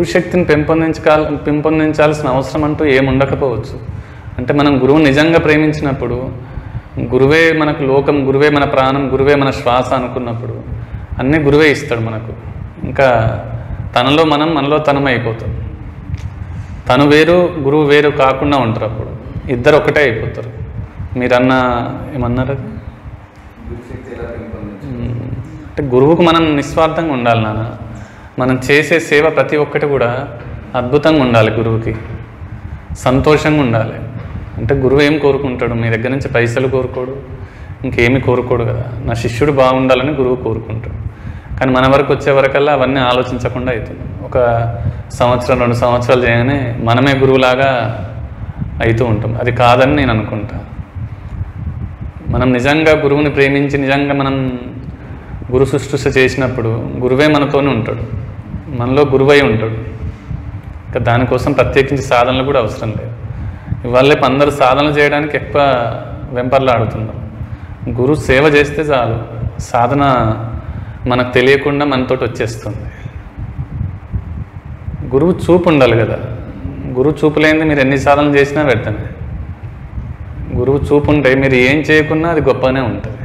గురుశక్తిని పెంపొందించాల పెంపొందించాల్సిన అవసరం అంటూ ఏముండకపోవచ్చు అంటే మనం గురువుని నిజంగా ప్రేమించినప్పుడు గురువే మనకు లోకం గురువే మన ప్రాణం గురువే మన శ్వాస అనుకున్నప్పుడు అన్నీ గురువే ఇస్తాడు మనకు ఇంకా తనలో మనం మనలో తనం అయిపోతాం తను వేరు గురువు వేరు కాకుండా ఉంటారు అప్పుడు ఇద్దరు ఒకటే అయిపోతారు మీరన్న ఏమన్నారు అది గురుశక్తి ఎలా పెంపొందించాలి మ్మ్. అంటే గురువుకు మనం నిస్వార్థంగా ఉండాలి నాన్న మనం చేసే సేవ ప్రతి ఒక్కటి కూడా అద్భుతంగా ఉండాలి గురువుకి సంతోషంగా ఉండాలి అంటే గురువు ఏం కోరుకుంటాడు మీ దగ్గర నుంచి పైసలు కోరుకోడు ఇంకేమి కోరుకోడు కదా నా శిష్యుడు బాగుండాలని గురువు కోరుకుంటాడు కానీ మన వరకు వచ్చే వరకల్లా అవన్నీ ఆలోచించకుండా అవుతుంది ఒక సంవత్సరం రెండు సంవత్సరాలు చేయగానే మనమే గురువులాగా అవుతూ ఉంటాం అది కాదని నేను అనుకుంటా మనం నిజంగా గురువుని ప్రేమించి నిజంగా మనం గురు శుశ్రూష చేసినప్పుడు గురువే మనతోనే ఉంటాడు మనలో గురువై ఉంటాడు ఇంకా దానికోసం ప్రత్యేకించి సాధనలు కూడా అవసరం లేదు ఇవాళ రేపు అందరూ సాధనలు చేయడానికి ఎక్కువ వెంపర్లాడుతున్నారు గురు సేవ చేస్తే చాలు సాధన మనకు తెలియకుండా మనతోటి వచ్చేస్తుంది గురువు చూపు ఉండాలి కదా గురువు చూపు లేనిది మీరు ఎన్ని సాధనలు చేసినా పెడతానే గురువు చూపు ఉంటే మీరు ఏం చేయకున్నా అది గొప్పగానే ఉంటుంది